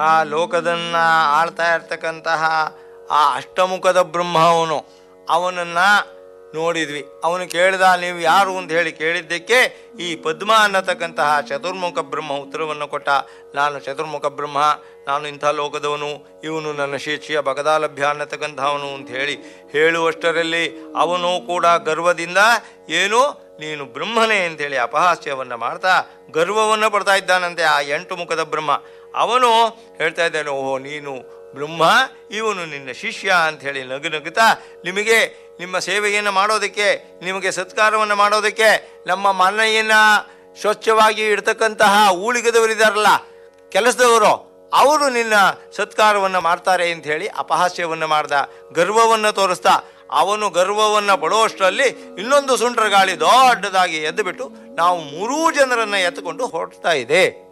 ಆ ಲೋಕದನ್ನ ಆಳ್ತಾ ಇರ್ತಕ್ಕಂತಹ ಆ ಅಷ್ಟಮುಖದ ಬ್ರಹ್ಮ ಅವನು ಅವನನ್ನ ನೋಡಿದ್ವಿ ಅವನು ಕೇಳಿದ ನೀವು ಯಾರು ಅಂತ ಹೇಳಿ ಕೇಳಿದ್ದಕ್ಕೆ ಈ ಪದ್ಮ ಅನ್ನತಕ್ಕಂತಹ ಚತುರ್ಮುಖ ಬ್ರಹ್ಮ ಉತ್ತರವನ್ನು ಕೊಟ್ಟ ನಾನು ಚತುರ್ಮುಖ ಬ್ರಹ್ಮ ನಾನು ಇಂಥ ಲೋಕದವನು ಇವನು ನನ್ನ ಶಿಷ್ಯ ಭಗದಾಲಭ್ಯ ಅನ್ನತಕ್ಕಂಥವನು ಅಂತ ಹೇಳಿ ಹೇಳುವಷ್ಟರಲ್ಲಿ ಅವನು ಕೂಡ ಗರ್ವದಿಂದ ಏನು ನೀನು ಬ್ರಹ್ಮನೇ ಅಂತೇಳಿ ಅಪಹಾಸ್ಯವನ್ನು ಮಾಡ್ತಾ ಗರ್ವವನ್ನು ಪಡ್ತಾ ಇದ್ದಾನಂತೆ ಆ ಎಂಟು ಮುಖದ ಬ್ರಹ್ಮ ಅವನು ಹೇಳ್ತಾ ಇದ್ದಾನೆ ಓಹೋ ನೀನು ಬ್ರಹ್ಮ ಇವನು ನಿನ್ನ ಶಿಷ್ಯ ಅಂಥೇಳಿ ನಗು ನಗುತ್ತಾ ನಿಮಗೆ ನಿಮ್ಮ ಸೇವೆಯನ್ನು ಮಾಡೋದಕ್ಕೆ ನಿಮಗೆ ಸತ್ಕಾರವನ್ನು ಮಾಡೋದಕ್ಕೆ ನಮ್ಮ ಮನೆಯನ್ನು ಸ್ವಚ್ಛವಾಗಿ ಇಡ್ತಕ್ಕಂತಹ ಊಳಿಗದವರಿದ್ದಾರಲ್ಲ ಕೆಲಸದವರು ಅವರು ನಿನ್ನ ಸತ್ಕಾರವನ್ನು ಮಾಡ್ತಾರೆ ಅಂತ ಹೇಳಿ ಅಪಹಾಸ್ಯವನ್ನು ಮಾಡ್ದ ಗರ್ವವನ್ನು ತೋರಿಸ್ತಾ ಅವನು ಗರ್ವವನ್ನು ಪಡುವಷ್ಟರಲ್ಲಿ ಇನ್ನೊಂದು ಸುಂಟರ ಗಾಳಿ ದೊಡ್ಡದಾಗಿ ಎದ್ದು ಬಿಟ್ಟು ನಾವು ಮೂರೂ ಜನರನ್ನು ಎತ್ತುಕೊಂಡು ಹೊರಡ್ತಾ ಇದೆ